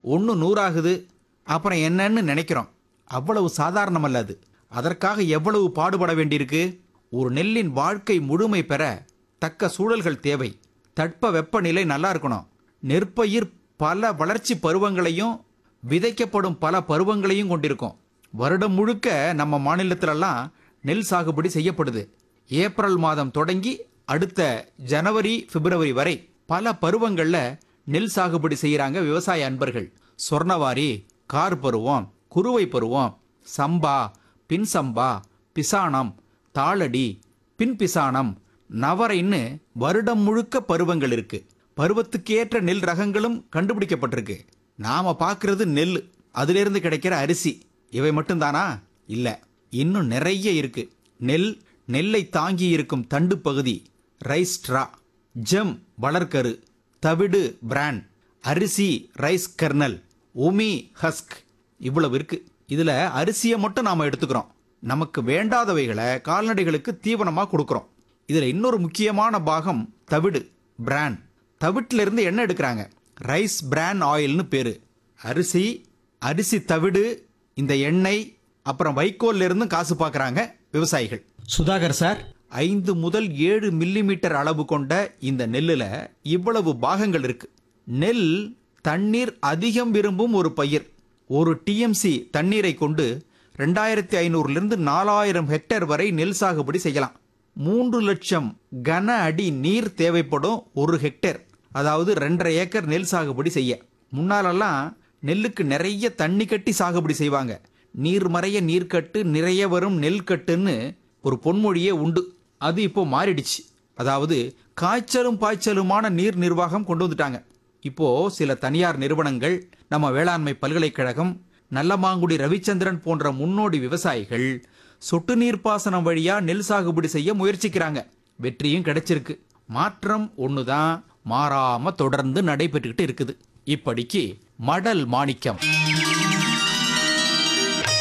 ஒன்று நூறாகுது அப்புறம் என்னன்னு நினைக்கிறோம் அவ்வளவு சாதாரணமல்ல அது அதற்காக எவ்வளவு பாடுபட வேண்டியிருக்கு ஒரு நெல்லின் வாழ்க்கை முழுமை பெற தக்க சூழல்கள் தேவை தட்ப வெப்பநிலை நல்லா இருக்கணும் நெற்பயிர் பல வளர்ச்சி பருவங்களையும் விதைக்கப்படும் பல பருவங்களையும் கொண்டிருக்கும் வருடம் முழுக்க நம்ம மாநிலத்திலெல்லாம் நெல் சாகுபடி செய்யப்படுது ஏப்ரல் மாதம் தொடங்கி அடுத்த ஜனவரி பிப்ரவரி வரை பல பருவங்கள்ல நெல் சாகுபடி செய்யறாங்க விவசாய அன்பர்கள் சொர்ணவாரி கார் பருவம் குறுவை பருவம் சம்பா பின் சம்பா பிசானம் தாளடி பின் பிசானம் நவரைன்னு வருடம் முழுக்க பருவங்கள் இருக்கு பருவத்துக்கேற்ற நெல் ரகங்களும் கண்டுபிடிக்கப்பட்டிருக்கு நாம பார்க்கிறது நெல் அதிலிருந்து கிடைக்கிற அரிசி இவை மட்டும்தானா இல்ல இன்னும் நிறைய இருக்கு நெல் நெல்லை தாங்கி இருக்கும் தண்டு பகுதி ரைஸ் ஸ்ட்ரா ஜெம் வளர்க்கரு தவிடு பிராண்ட் அரிசி ரைஸ் கர்னல் உமி ஹஸ்க் இவ்வளவு இருக்கு இதுல அரிசியை மட்டும் நாம எடுத்துக்கிறோம் நமக்கு வேண்டாதவைகளை கால்நடைகளுக்கு தீவனமா கொடுக்கிறோம் இதுல இன்னொரு முக்கியமான பாகம் தவிடு பிராண்ட் தவிட்டுல இருந்து எண்ணெய் எடுக்கிறாங்க ரைஸ் பிராண்ட் ஆயில்னு பேரு அரிசி அரிசி தவிடு இந்த எண்ணெய் அப்புறம் வைக்கோல்ல இருந்து காசு பார்க்கறாங்க விவசாயிகள் சுதாகர் சார் ஐந்து முதல் ஏழு மில்லிமீட்டர் அளவு கொண்ட இந்த நெல்லுல இவ்வளவு பாகங்கள் இருக்கு நெல் தண்ணீர் அதிகம் விரும்பும் ஒரு பயிர் ஒரு டிஎம்சி தண்ணீரை கொண்டு ரெண்டாயிரத்தி ஐநூறுலேருந்து நாலாயிரம் ஹெக்டேர் வரை நெல் சாகுபடி செய்யலாம் மூன்று லட்சம் கன அடி நீர் தேவைப்படும் ஒரு ஹெக்டேர் அதாவது ரெண்டரை ஏக்கர் நெல் சாகுபடி செய்ய முன்னாலெல்லாம் நெல்லுக்கு நிறைய தண்ணி கட்டி சாகுபடி செய்வாங்க நீர் மறைய நீர்க்கட்டு நிறைய வரும் நெல் கட்டுன்னு ஒரு பொன்மொழியே உண்டு அது இப்போ மாறிடுச்சு அதாவது காய்ச்சலும் பாய்ச்சலுமான நீர் நிர்வாகம் கொண்டு வந்துட்டாங்க இப்போ சில தனியார் நிறுவனங்கள் நம்ம வேளாண்மை பல்கலைக்கழகம் நல்லமாங்குடி ரவிச்சந்திரன் போன்ற முன்னோடி விவசாயிகள் சொட்டு நீர் பாசனம் வழியா நெல் சாகுபடி செய்ய முயற்சிக்கிறாங்க வெற்றியும் கிடைச்சிருக்கு மாற்றம் ஒண்ணுதான் மாறாம தொடர்ந்து நடைபெற்றுக்கிட்டு இருக்குது இப்படிக்கு மடல் மாணிக்கம்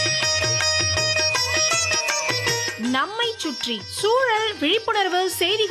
நம்மை சுற்றி சூழல் விழிப்புணர்வு செய்திகள்